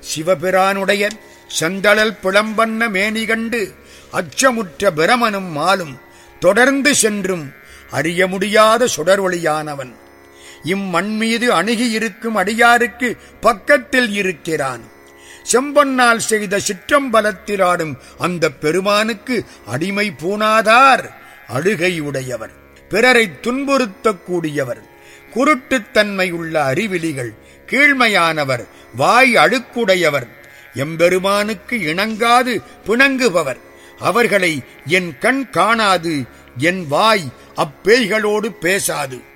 சிவபிரானுடைய செந்தழல் பிளம்பண்ண மேனி கண்டு அச்சமுற்ற பிரமனும் மாலும் தொடர்ந்து சென்றும் அறிய முடியாத சுடர்வொளியானவன் இம்மண் மீது அணுகி இருக்கும் அடியாருக்கு பக்கத்தில் இருக்கிறான் செம்பொன்னால் செய்த சிற்றம்பலத்தில் ஆடும் அந்த பெருமானுக்கு அடிமை பூணாதார் அழுகை உடையவர் பிறரை துன்புறுத்தக்கூடியவர் குருட்டுத்தன்மை உள்ள அறிவிலிகள் கீழ்மையானவர் வாய் அழுக்குடையவர் எம்பெருமானுக்கு இணங்காது பிணங்குபவர் அவர்களை என் கண் காணாது என் வாய் அப்பேய்களோடு பேசாது